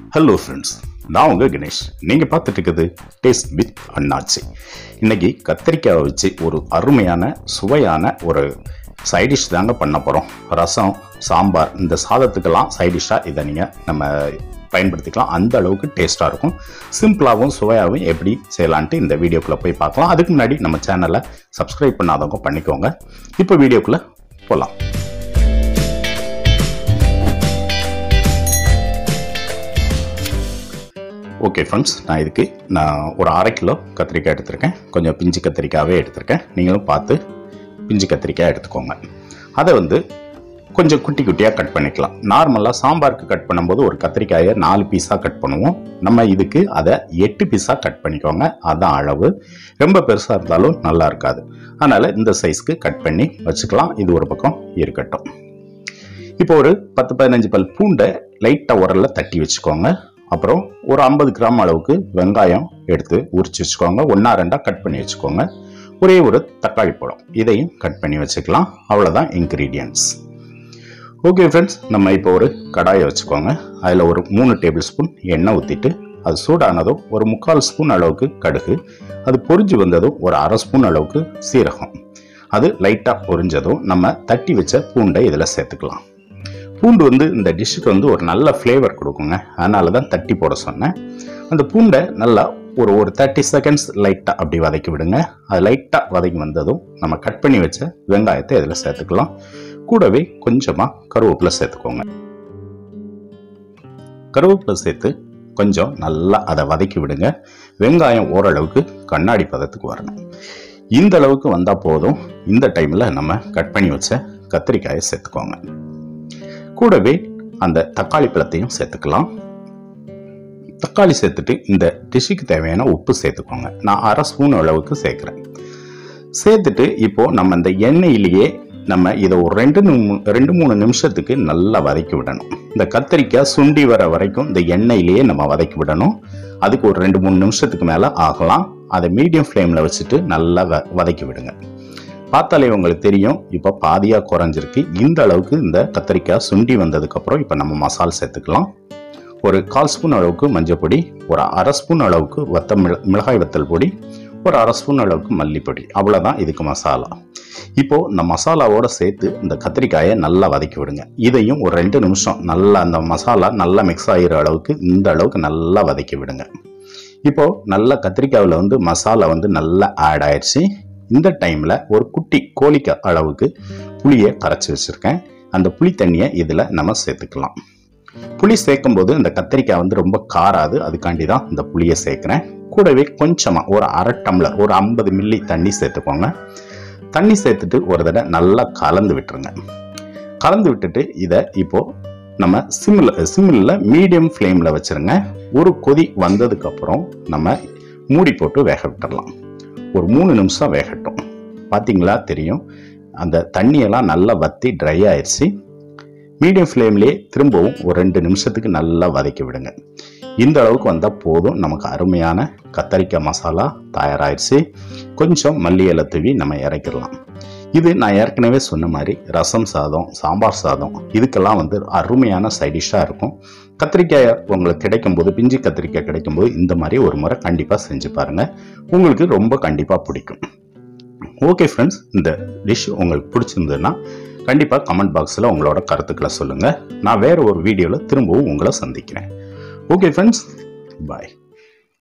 hello friends நான் உங்கள் கணேஷ் நீங்கள் பார்த்துட்டு இருக்குது டேஸ்ட் வித் அண்ணாச்சி இன்னைக்கு கத்திரிக்காயை வச்சு ஒரு அருமையான சுவையான ஒரு சைடிஷ் தாங்க பண்ண போகிறோம் ரசம் சாம்பார் இந்த சாதத்துக்கெல்லாம் சைடிஷ்ஷாக இதை நீங்கள் நம்ம பயன்படுத்திக்கலாம் அந்த அளவுக்கு டேஸ்ட்டாக இருக்கும் சிம்பிளாகவும் சுவையாகவும் எப்படி செய்யலான்ட்டு இந்த வீடியோக்குள்ளே போய் பார்க்கலாம் அதுக்கு முன்னாடி நம்ம சேனலை சப்ஸ்கிரைப் பண்ணாதவங்க பண்ணிக்கோங்க இப்போ வீடியோக்குள்ளே போகலாம் ஓகே ஃப்ரெண்ட்ஸ் நான் இதுக்கு நான் ஒரு அரை கிலோ கத்திரிக்காய் எடுத்திருக்கேன் கொஞ்சம் பிஞ்சு கத்திரிக்காவே எடுத்திருக்கேன் நீங்களும் பார்த்து பிஞ்சு கத்திரிக்காய் எடுத்துக்கோங்க அதை வந்து கொஞ்சம் குட்டி குட்டியாக கட் பண்ணிக்கலாம் நார்மலாக சாம்பாருக்கு கட் பண்ணும்போது ஒரு கத்திரிக்காயை நாலு பீஸாக கட் பண்ணுவோம் நம்ம இதுக்கு அதை எட்டு பீஸாக கட் பண்ணிக்கோங்க அதான் அளவு ரொம்ப பெருசாக இருந்தாலும் நல்லா இருக்காது அதனால் இந்த சைஸ்க்கு கட் பண்ணி வச்சுக்கலாம் இது ஒரு பக்கம் இருக்கட்டும் இப்போ ஒரு பத்து பதினஞ்சு பல் பூண்டை லைட்டாக உரலில் தட்டி வச்சுக்கோங்க அப்புறம் ஒரு ஐம்பது கிராம் அளவுக்கு வெங்காயம் எடுத்து உரிச்சு வச்சுக்கோங்க ஒன்றா ரெண்டாக கட் பண்ணி வச்சுக்கோங்க ஒரே ஒரு தக்காளி பழம் இதையும் கட் பண்ணி வச்சுக்கலாம் அவ்வளோதான் இன்க்ரீடியன்ட்ஸ் ஓகே ஃப்ரெண்ட்ஸ் நம்ம இப்போ ஒரு கடாயை வச்சுக்கோங்க அதில் ஒரு மூணு டேபிள் ஸ்பூன் எண்ணெய் ஊற்றிட்டு அது சூடானதும் ஒரு முக்கால் ஸ்பூன் அளவுக்கு கடுகு அது பொரிஞ்சு வந்ததும் ஒரு அரை ஸ்பூன் அளவுக்கு சீரகம் அது லைட்டாக பொரிஞ்சதும் நம்ம தட்டி வச்ச பூண்டை இதில் சேர்த்துக்கலாம் பூண்டு வந்து இந்த டிஷ்ஷுக்கு வந்து ஒரு நல்ல ஃப்ளேவர் கொடுக்குங்க அதனால தான் தட்டி போட சொன்னேன் அந்த பூண்டை நல்லா ஒரு ஒரு தேர்ட்டி செகண்ட்ஸ் லைட்டாக அப்படி வதக்கி விடுங்க அது லைட்டாக வதக்கி வந்ததும் நம்ம கட் பண்ணி வச்ச வெங்காயத்தை இதில் சேர்த்துக்கலாம் கூடவே கொஞ்சமாக கருவேப்பிலை சேர்த்துக்கோங்க கருவேப்பிலை சேர்த்து கொஞ்சம் நல்லா அதை வதக்கி விடுங்க வெங்காயம் ஓரளவுக்கு கண்ணாடி பதத்துக்கு வரணும் இந்த அளவுக்கு வந்தால் போதும் இந்த டைமில் நம்ம கட் பண்ணி வச்ச கத்திரிக்காயை சேர்த்துக்கோங்க கூடவே அந்த தக்காளி பழத்தையும் சேர்த்துக்கலாம் தக்காளி சேர்த்துட்டு இந்த டிஷ்ஷுக்கு தேவையான உப்பு சேர்த்துக்கோங்க நான் அரை ஸ்பூன் அளவுக்கு சேர்க்குறேன் சேர்த்துட்டு இப்போ நம்ம இந்த எண்ணெயிலேயே நம்ம இதை ஒரு ரெண்டு நிமி- ரெண்டு மூணு நிமிஷத்துக்கு நல்லா வதக்கி விடணும் இந்த கத்திரிக்காய் சுண்டி வர வரைக்கும் இந்த எண்ணெயிலேயே நம்ம வதக்கி விடணும் அதுக்கு ஒரு ரெண்டு மூணு நிமிஷத்துக்கு மேலே ஆகலாம் அதை மீடியம் ஃப்ளேமில் வச்சுட்டு நல்லா வ வதக்கி விடுங்க பார்த்தாலே உங்களுக்கு தெரியும் இப்போ பாதியாக குறைஞ்சிருக்கு இந்த அளவுக்கு இந்த கத்திரிக்காய் சுண்டி வந்ததுக்கப்புறம் இப்போ நம்ம மசால் சேர்த்துக்கலாம் ஒரு கால் ஸ்பூன் அளவுக்கு மஞ்சள் பொடி ஒரு அரை ஸ்பூன் அளவுக்கு வத்த மிள மிளகாய் வத்தல் பொடி ஒரு அரை ஸ்பூன் அளவுக்கு மல்லிப்பொடி அவ்வளோதான் இதுக்கு மசாலா இப்போ இந்த மசாலாவோட சேர்த்து இந்த கத்திரிக்காயை நல்லா வதக்கி விடுங்க இதையும் ஒரு ரெண்டு நிமிஷம் நல்லா அந்த மசாலா நல்லா மிக்ஸ் ஆகிற அளவுக்கு இந்த அளவுக்கு நல்லா வதக்கி விடுங்க இப்போ நல்ல கத்திரிக்காயில் வந்து மசாலா வந்து நல்லா ஆட் ஆயிடுச்சு இந்த டைமில் ஒரு குட்டி கோழிக்க அளவுக்கு புளியை கரைச்சி வச்சுருக்கேன் அந்த புளி தண்ணியை இதில் நம்ம சேர்த்துக்கலாம் புளி சேர்க்கும் போது இந்த கத்திரிக்காய் வந்து ரொம்ப காராது அதுக்காண்டி தான் இந்த புளியை சேர்க்குறேன் கூடவே கொஞ்சமாக ஒரு அரை டம்ளர் ஒரு ஐம்பது மில்லி தண்ணி சேர்த்துக்கோங்க தண்ணி சேர்த்துட்டு ஒரு தடவை நல்லா கலந்து விட்டுருங்க கலந்து விட்டுட்டு இதை இப்போ நம்ம சிம்மில் சிம்மில் மீடியம் ஃப்ளேமில் வச்சுருங்க ஒரு கொதி வந்ததுக்கப்புறம் நம்ம மூடி போட்டு வேக விட்டுறலாம் ஒரு மூணு நிமிஷம் வேகட்டும் பார்த்தீங்களா தெரியும் அந்த தண்ணியெல்லாம் நல்லா வற்றி ட்ரை ஆயிடுச்சு மீடியம் ஃப்ளேம்லேயே திரும்பவும் ஒரு ரெண்டு நிமிஷத்துக்கு நல்லா வதக்கி விடுங்க இந்த அளவுக்கு வந்தால் போதும் நமக்கு அருமையான கத்தரிக்காய் மசாலா தயாராகிடுச்சு கொஞ்சம் மல்லி இலை தூவி நம்ம இறக்கிடலாம் இது நான் ஏற்கனவே சொன்ன மாதிரி ரசம் சாதம் சாம்பார் சாதம் இதுக்கெல்லாம் வந்து அருமையான சைடிஷ்ஷாக இருக்கும் கத்திரிக்காய் உங்களுக்கு கிடைக்கும்போது பிஞ்சு கத்திரிக்காய் கிடைக்கும்போது இந்த மாதிரி ஒரு முறை கண்டிப்பாக செஞ்சு பாருங்கள் உங்களுக்கு ரொம்ப கண்டிப்பாக பிடிக்கும் ஓகே ஃப்ரெண்ட்ஸ் இந்த டிஷ் உங்களுக்கு பிடிச்சிருந்ததுன்னா கண்டிப்பாக கமெண்ட் பாக்ஸில் உங்களோட கருத்துக்களை சொல்லுங்கள் நான் வேறு ஒரு வீடியோவில் திரும்பவும் உங்களை சந்திக்கிறேன் ஓகே ஃப்ரெண்ட்ஸ் பாய்